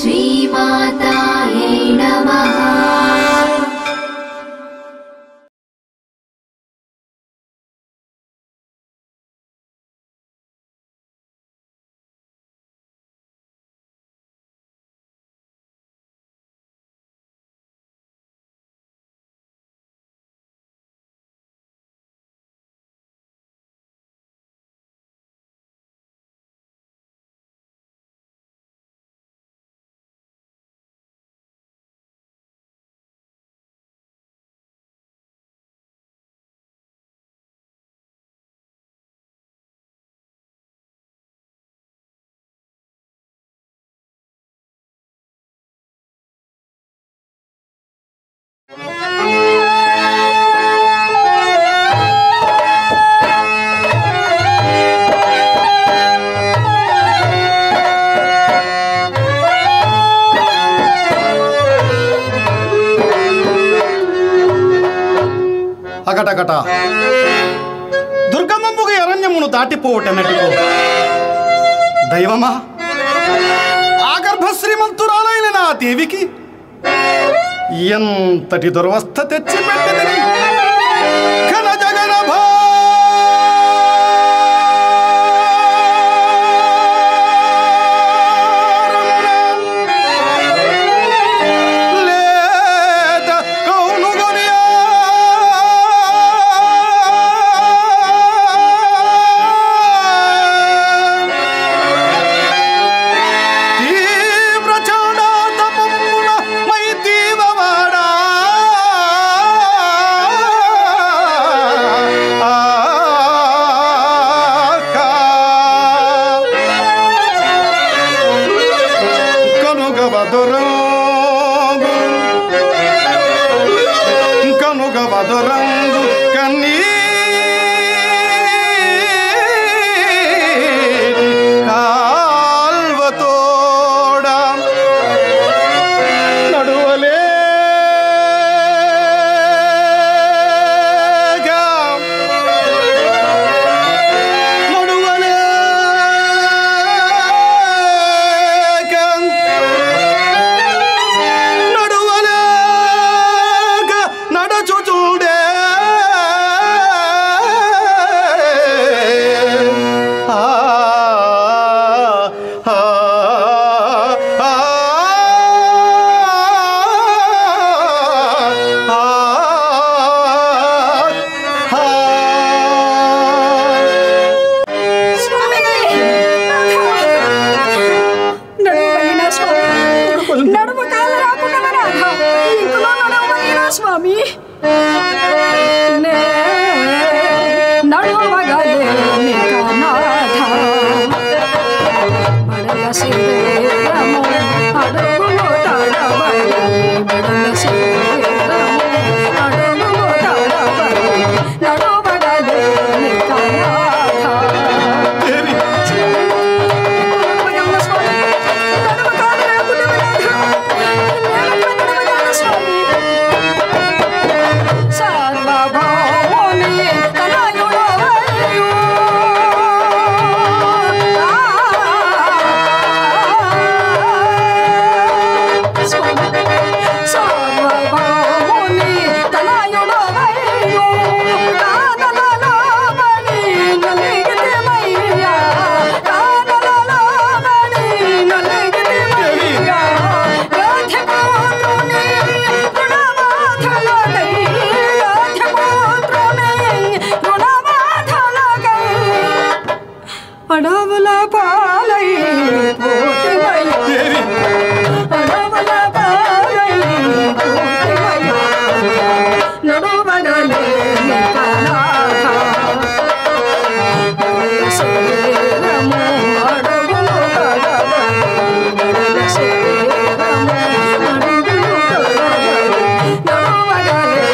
श्रीमाताये नमः అగటగట దుర్గమ్మంబుగ అరణ్యమును దాటిపోవటన్నట్టుకో దైవమా ఆ గర్భ శ్రీమంతురాలైన నా దేవికి ఎంతటి దుర్వస్థ తెచ్చి పెట్టింది ఘన జగన లేత కౌనుగొనియా తీవ్ర చండాతపమున మై తీవవాడా కనుగవదురంగు కనుగవదురంగు కన్నీ కాల్వతోడా నడువలేగా నడువలేగా నడువలేగా నడచుచుండే ఆ ఆ ఆ స్వామి నడువైనా స్వామి నడుమ కాల రాకుండా నాథ ఇంట్లో నడవైనా స్వామి నే నడువగలే నాథ బడల శరీరము అడుగులో తడబడి బడల శరీరము అడుగులో తడబడి నడువగలే నాథ దేవి అడవుల పాలై పోతివయ్యా దేవి అడవుల పాలై పోతివయ్యా నడువగలే కనాథ శరీరము అడుగులు తడబడి శరీరము అడుగులు తడబడి నడువగలే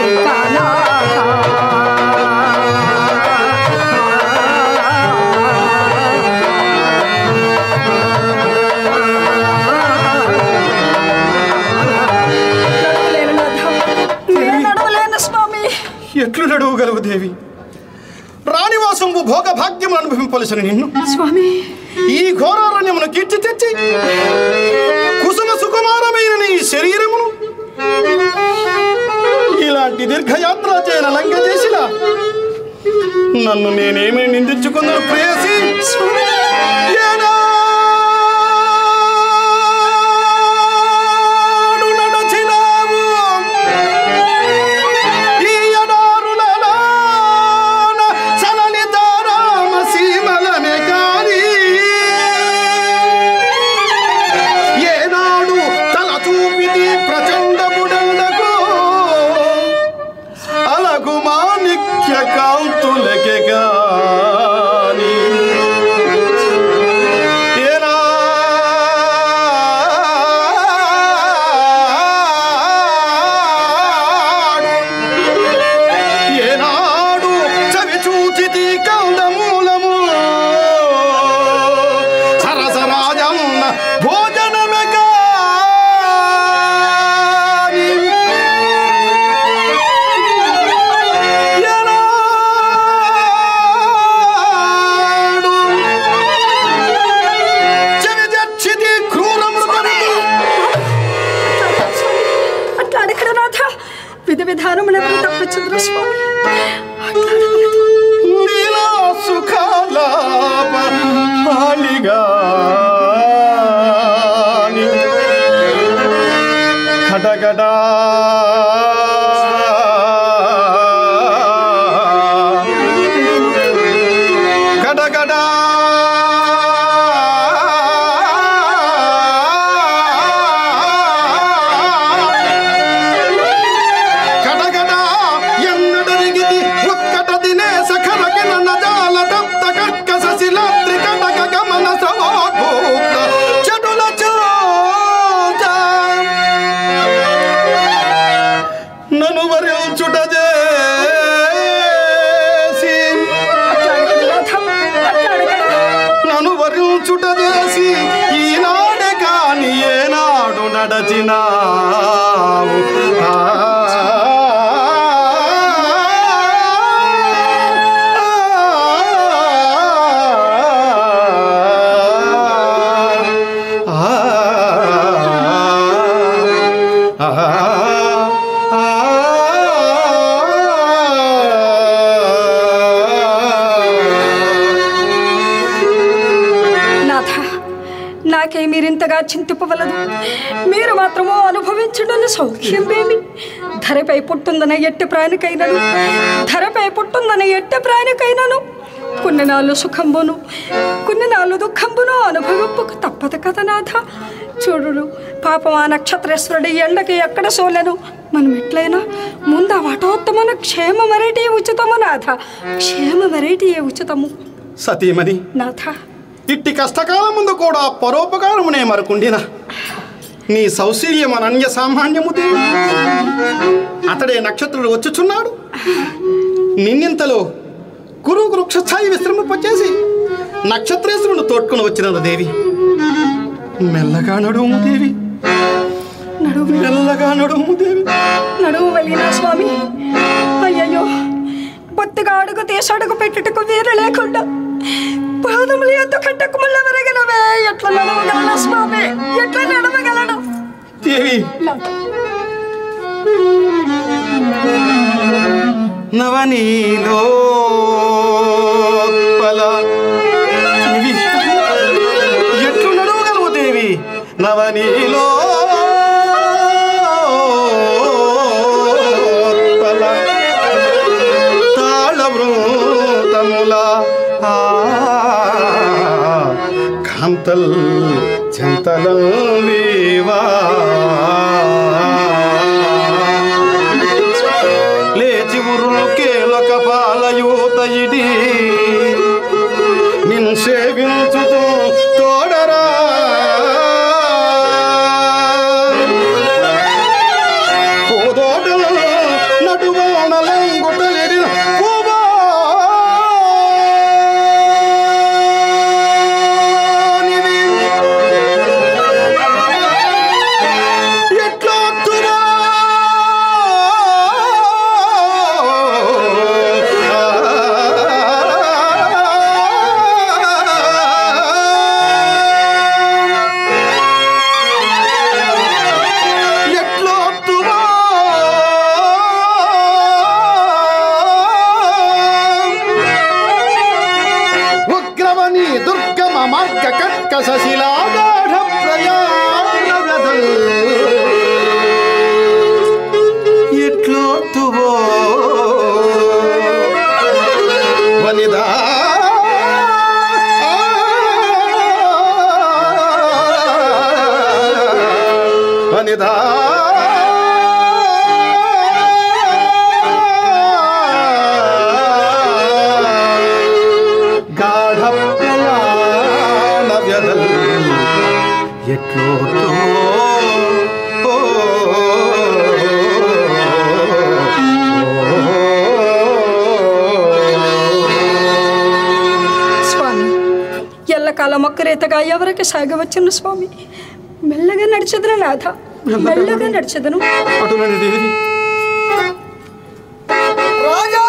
నడవలేను స్వామి ఎట్లు నడువగలవు దేవి రాణివాసంబు భోగ భాగ్యము అనుభవింపలసిన నిన్ను స్వామి ఈ ఘోరారణ్యమును కీర్తి తెచ్చి నన్ను నేనేమి నిందించుకున్నాను ప్రేయసి ఏనాడు నడచినావు ఈ ఎడారులలోన సలలిత రామ సీమలనే కాని ఏనాడు తల చూపిది ప్రచండముడండకు అలగు మాణిక్య కాంతులకే గాని ఏనాడు ఏనాడు చవి చూచితి కందమూలము సరసరాజన్న భోజనమే గాని ఏనాడు చెవి జచ్చితి క్రూర మృగములు అట్లా అడగడ నాథ విధ విధానములు ఎవరు తప్పించుండ్రు స్వామి అట్లా అడగలేదు. నీలా సుఖాలాప మాలిగా ఖడగడా గడగడా గడగడా ఎన్నడరిగిది ఒక్కట దినే సఖరకి నజాల తప్త కర్కస శిలాద్రి కటక గమన సవోభూత చెడుల చోట నను వరించుట చేసి అట్లా అడగడు నాథ అట్లా అడగడు నను వరించుట చేసి ఈనాడే కాని ఏనాడు నడచినావు ఆ. ఆ. ఆ. నాథ నాకే మీరింతగా చింతిపవలదు మీరు మాత్రమో అనుభవించడం సౌఖ్యమేమి ధరపై పుట్టుందన ఎట్టి ప్రాణికైనను ధరపై పుట్టుందన ఎట్టి ప్రాణికైనను కొన్ని నాళ్ళు సుఖంబును కొన్ని నాళ్ళు దుఃఖంబును అనుభవింపక తప్పదు కదా నాథ చూడుడు పాపం ఆ నక్షత్రేశ్వరుడి ఎండకి ఎక్కడ సోలెను మనం ఎట్లయినా ముందు ఆ వాటోత్తమన క్షేమ వెరైటీ ఉచితము నాథ క్షేమ వెరైటీ ఉచితము సతీమణి నాథ ఇట్టి కష్టకాలం ముందు కూడా పరోపకారమునే మరకుండిన నీ సౌశీల్యం అనన్య సామాన్యము దేవి అతడే నక్షత్రుడు వచ్చుచున్నాడు నిన్నింతలో గురు వృక్ష ఛాయి విశ్రమింపచేసి నక్షత్రేశ్వరుడు తోడ్కొని వచ్చినది దేవి మెల్లగా నడుము దేవి నడువు మెల్లగా నడుము దేవి నడువు వెళ్ళినా స్వామి అయ్యయ్యో బొత్తిగా అడుగు తీసి అడుగు పెట్టుటకు వీరు లేకుండా పాదములు ఎత్తు కట్టకు మళ్ళీ విరగలవే ఎట్లా నడవగలను స్వామి ఎట్లా నడవగలను దేవి నవనీలో దేవి ఎట్లు నడవగలవు దేవి నవనీలో తాళవృతముల కాంతల్ చెంతలం వీవా లేచి ఉరులు కేలక పాలయూత ఇడి నిన్ సేవించుతూ తోడరా పోదోటల నడువానలంగుటలిడిన పూవానివి. ఎట్లా తురా ధనిధా ಗಾಢ ಪ್ರಯಾಣ ವ್ಯದಲ್ ಎಟ್ಲೋತೋ ಓ, స్వామి ఎల్లకాలం ఒక్కరేతగా ఎవరికి సాగవచ్చును స్వామి మెల్లగా నడిచెదను నాథ మెల్లగా నడిచెదను అటునండి దేవి రాజా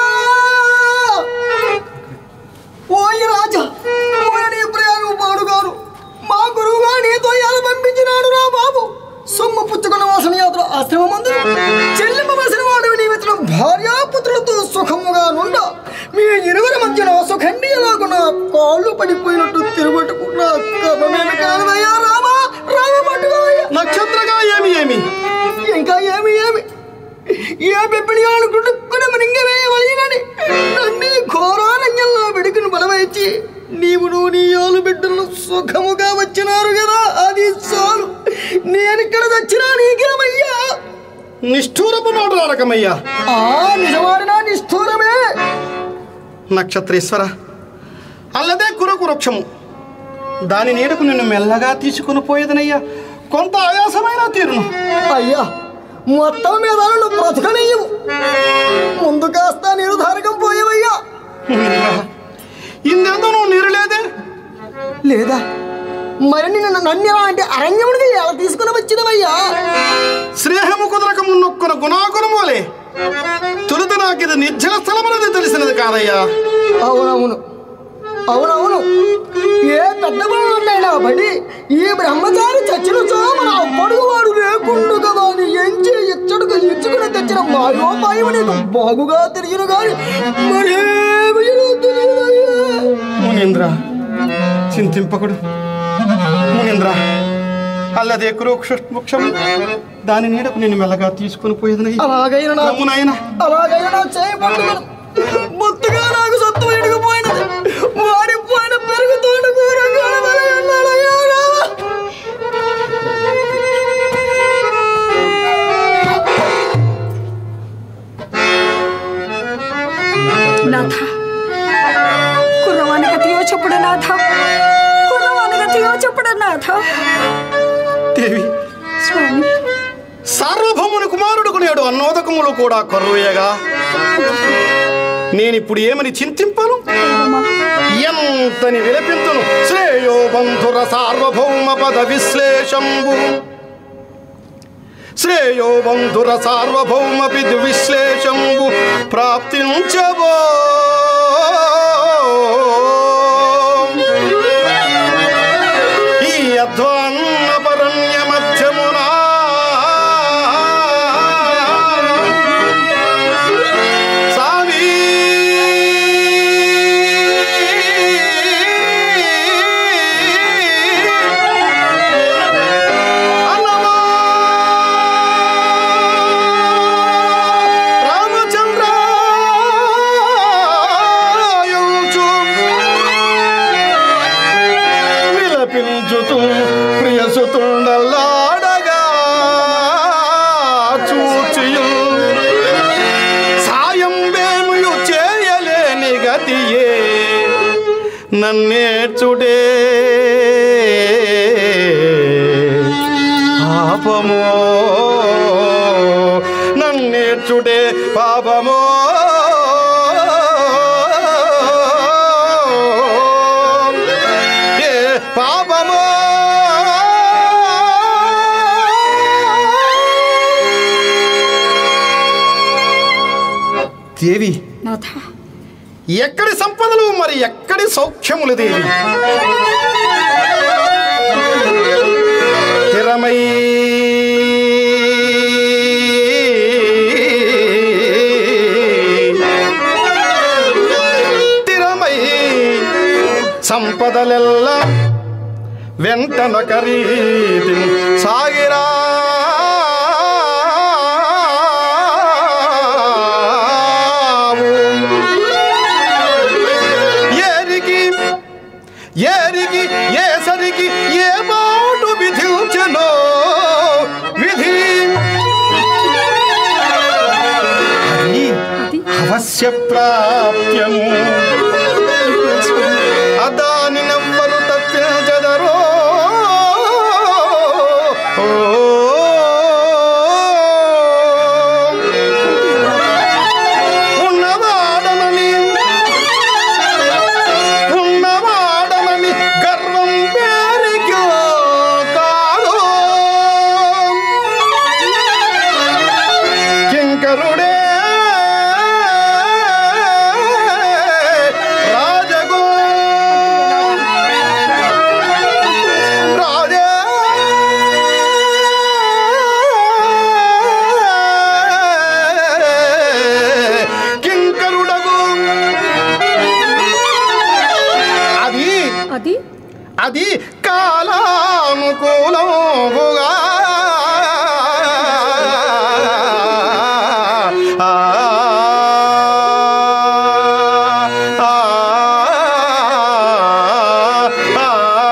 ఓయ్ రాజా ఓయని ప్రయాణం పాడుగారు మా గురువుగా నీతో ఎలా పంపించినాడు రా బాబు సొమ్ము పుచ్చుకున్న వాసన యాత్ర ఆశ్రమమందు చెల్లింపవలసిన వాడు నీవితను భార్యాపుత్రులతో సుఖముగా నుండ మీ ఇరువురి మధ్యన సుఖండి ఎలాగున్నా కాళ్ళు పడిపోయినట్టు తిరుగుట్టుకున్న క్రమమేమి కాదయ్యా రామా రామ పట్టుకోవయ్యా నక్షత్రగా ఏమి ఏమి ఇంకా ఏమి ఏమి ఏ పెప్పిడియాలు గుడుక్కున మృంగవేయవలయనని నన్ను ఘోరారణ్యంలో వెడుకుని బలవచ్చి నీవు నీ ఆలు బిడ్డలు సుఖముగా వచ్చినారు కదా అది చాలు నేను ఇక్కడ వచ్చినా నీకేమయ్యా నిష్ఠూరపు మాటలాడకమయ్యా ఆ నిజమాడినా నిష్ఠూరమే నక్షత్రేశ్వర అల్లదే కురకు వృక్షము దాని నీడకు నిన్ను మెల్లగా తీసుకుని పోయేదనయ్యా కొంత ఆయాసమైన తీరును అయ్యా మొత్తం మీద నువ్వు బ్రతకనీయవు ముందు కాస్త నిర్ధారకం పోయేవయ్యా ఇందెందును నీరు లేదే లేదా మరి నిన్ను నన్ను అంటే అరణ్యముడికి ఎలా తీసుకుని వచ్చినవయ్యా స్నేహము కుదరక మున్నొక్కున గుణాగుణమోలే తొలుత నాకిది నిర్జల స్థలమనేది తెలిసినది కాదయ్యా అవునవును అవునవును ఏ పెద్ద వాళ్ళైనా బడి ఈ బ్రహ్మచారి చచ్చిన మన అప్పడుగు వాడు లేకుండు కదా అని ఎంచి ఇచ్చడుకు ఇచ్చుకుని తెచ్చిన మాయోపాయము నీకు బాగుగా తెలియను గాని మరేమి తెలియదయ్యా. మునీంద్ర చింతింపకుడు మునీంద్ర అల్లదే కురుక్ష వృక్షము దాని నీడకు నిన్ను మెల్లగా తీసుకుని పోయేదనయ్యా అలాగైనా నా- రమ్మునాయన అలాగైనా నా చేయబడుతున్నాను మొత్తగా నాకు సత్తు ఇడిగిపోయినది వాడిపోయిన పెరుగుతోట కూర కాడవలే అన్నాడయ్యా రామ. నాథ కుర్రవాని గతియో చెప్పుడు నాథ కుర్రవాని గతియో చెప్పుడు నాథ దేవి స్వామి సార్వభౌముని కుమారుడుకు నేడు అన్నోదకములు కూడా కరువేయగా నేనిప్పుడు ఏమని చింతింపను దైవమా, ఎంతని విలపింతును శ్రేయో బంధుర సార్వభౌమ పద విశ్లేషంబు శ్రేయో బంధుర సార్వభౌమ పిది విశ్లేషంబు ప్రాప్తించబో ఈ అధ్వాన్నపరణ్య మధ్యమునా సావి అన్నమా రామచంద్రాయుచు విలపించుతూ ప్రియసుతుండలాడగా చూచియు సాయం వేముయు చేయలేని గతియే నన్నేర్చుడే పాపమో నన్నేర్చుడే పాపమో ఏ పాపమో దేవి నాథ ఎక్కడి సంపదలు మరి ఎక్కడి సౌఖ్యములు దేవి స్థిరమై స్థిరమై సంపదలెల్ల వెంటన ఖరీది సాగిరా ఏరికి ఏరికి ఏ సరికి ఏ మాటు విధించనో రహస్య ప్రాప్త్యము అదాని నవ్వరు తప్పించదరో ఉన్నవాడమని ఉన్నవాడమని గర్వం పేరికో కాదు కింకరుడే రాజగో రాజా కింకరుడగు అది అది అది కాలానుకూలముగా ఆ, ఆ, ఆ,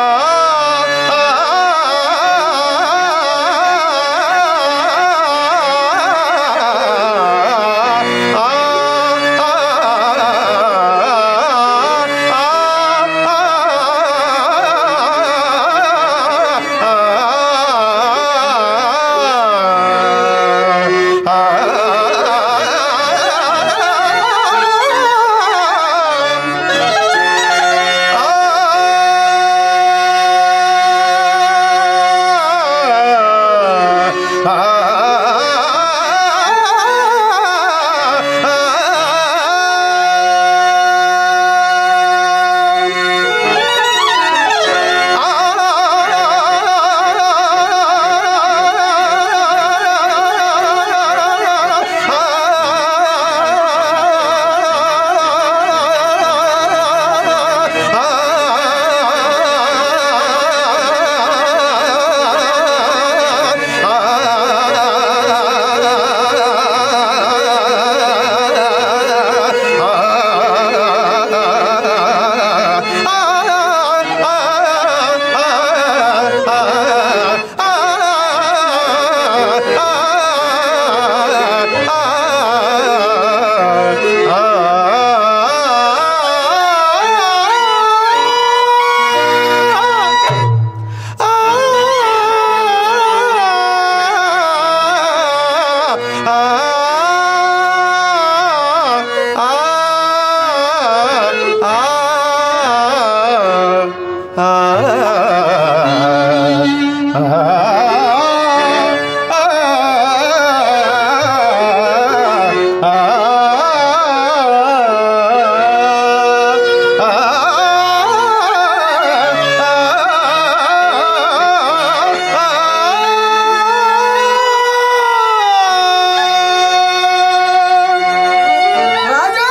రాజా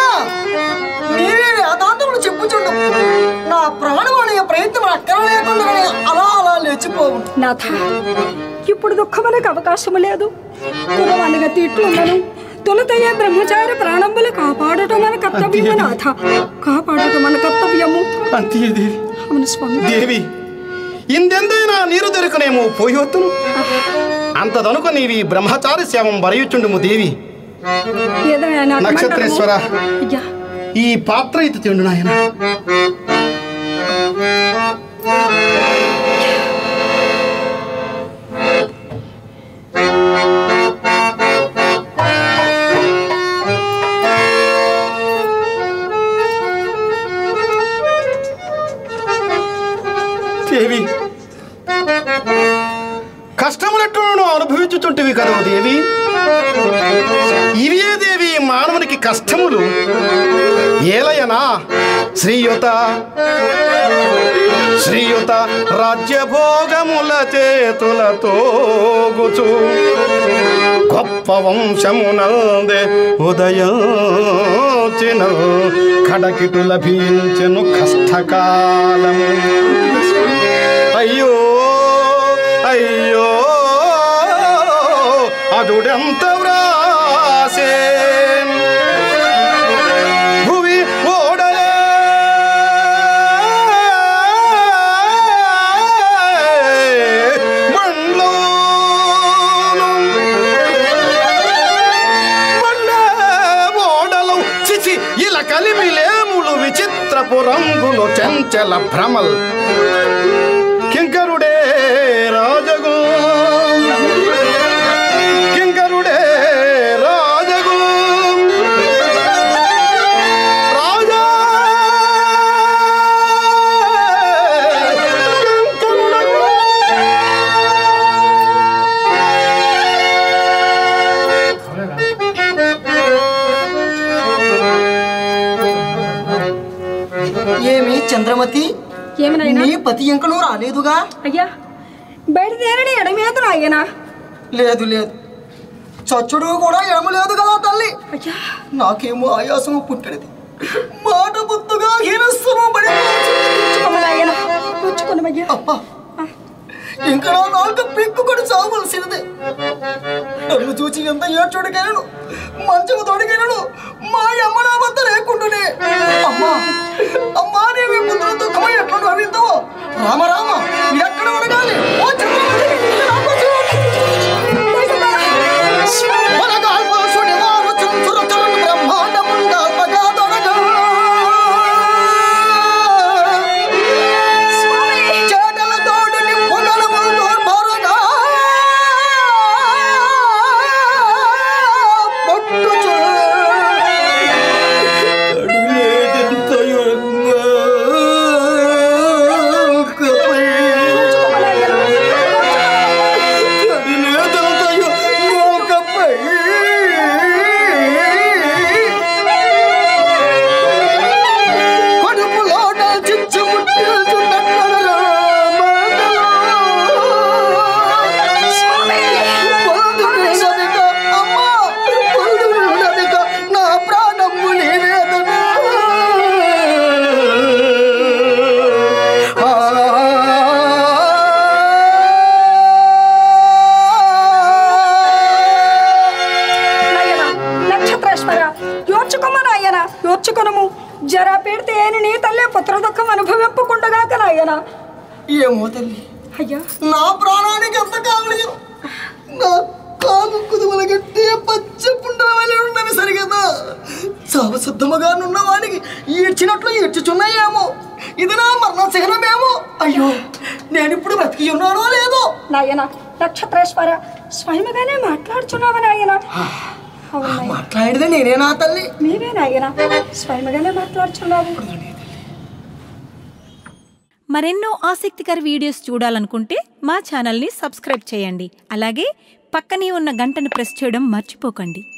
నీవే వేదాంతములు చెప్పుచుండు నా ప్రాణం అనే ప్రయత్నం అక్కడ లేకుండా అలా అలా లేచిపోవు నాథ ఇప్పుడు దుఃఖమునకు అవకాశము లేదు కులవనగా తిట్లుండను తొలుతయ్యే బ్రహ్మచారి ప్రాణంబులు కాపాడటం మన కర్తవ్యము నాథ కాపాడటం మన కర్తవ్యము అంతే దేవి అవును స్వామి దేవి ఇందెందైనా నీరు దొరకనేమో పోయొత్తును అంతదనుక నీవి బ్రహ్మచారి సేవం బరయుచుండుము దేవి ఏదైనా నాటి నక్షత్రేశ్వర. మండలము. అయ్యా ఈ పాత్ర ఇది తిండు నాయన దేవి కష్టములెట్లు అనుభవించుచుంటివి కదా దేవి ఇవే దేవి మానవునికి కష్టములు ఏలయనా శ్రీయుత శ్రీయుత రాజ్యభోగముల చేతులతో గుచు గొప్ప వంశమునందే ఉదయోచిన కడకిటు లభించెను కష్టకాలము అయ్యో అయ్యో అదుడెంత వ్రాసే భువి ఓడలే బండ్లోను బండ ఓడలు చిచి చంచల భ్రమల్ కింకరుడే రాజగు కింకరుడే రాజగు రాజా ఏమి చంద్రమతి ఏమనైనా నీ పతి ఇంకనూ రాలేదుగా అయ్యా బయట తేరని ఎడమేత నాయనా లేదు లేదు చచ్చుడు కూడా ఏమీ లేదు కదా తల్లి అయ్యా నాకేమో ఆయాసము పుట్టినది మాట బుద్ధుగా హీనస్వము పడి వచ్చుకోమనాయనా వచ్చుకోనమయ్యా అబ్బా ఇంకా నా నాలుక పిక్కుకొని చావలసినదే నన్ను చూచి ఎంత ఏడ్చుడికైనను మంచము తోడికైనను మా అమ్మ నా వద్ద లేకుండానే అమ్మా అమ్మా నీవి ముందు దుఃఖమై ఎట్లా నవ్విందో రామ రామ ఎక్కడ ఉండగాలి ఓ చంద్రమతి, నాకు చూడు. వనగాల్పాసుడి వారు చుంచురు చురును బ్రహ్మాండముండాల్పగా దొరగా. చేటల తోడుని పొగలములు దోర్భరగా. పట్టుచు. కడులేదెంతయో నాకపై. కడులేదెంతయో నాకపై. కడుపులోన చిచ్చు ముట్టిల్చున్నట్టు రామదలో. పొందుకున్నదిగా, అమ్మా, పొందుకున్నదిగా నా ప్రాణము నీ వేదన. నాయన నక్షత్రేశ్వర యోర్చుకొమ్మ నాయన యోర్చుకొనము జర పెడితే ఏని నీ తల్లే పుత్ర దుఃఖం అనుభవింపకుండగాక నాయన ఏమో తల్లి అయ్యా నా ప్రాణానికి ఎంత కావలేదు నా కాలు కుదుమల గట్టి పచ్చ పుండల వలె ఉన్నవి సరిగదా చావ శుద్ధముగా నున్న వాడికి ఈడ్చినట్లు ఈడ్చుచున్నాయేమో ఇది నా మరణ చిహ్నమేమో అయ్యో నేను ఇప్పుడు బ్రతికి ఉన్నానో లేదో నాయన నక్షత్రేశ్వర స్వయముగానే మాట్లాడుచున్నావా నాయన అవును నాయన. మాట్లాడేది నేనేనా తల్లి నీవే నాయన స్వయముగానే మాట్లాడుచున్నావు మరెన్నో ఆసక్తికర వీడియోస్ చూడాలనుకుంటే మా ఛానల్ని సబ్స్క్రైబ్ చేయండి అలాగే పక్కనే ఉన్న గంటను ప్రెస్ చేయడం మర్చిపోకండి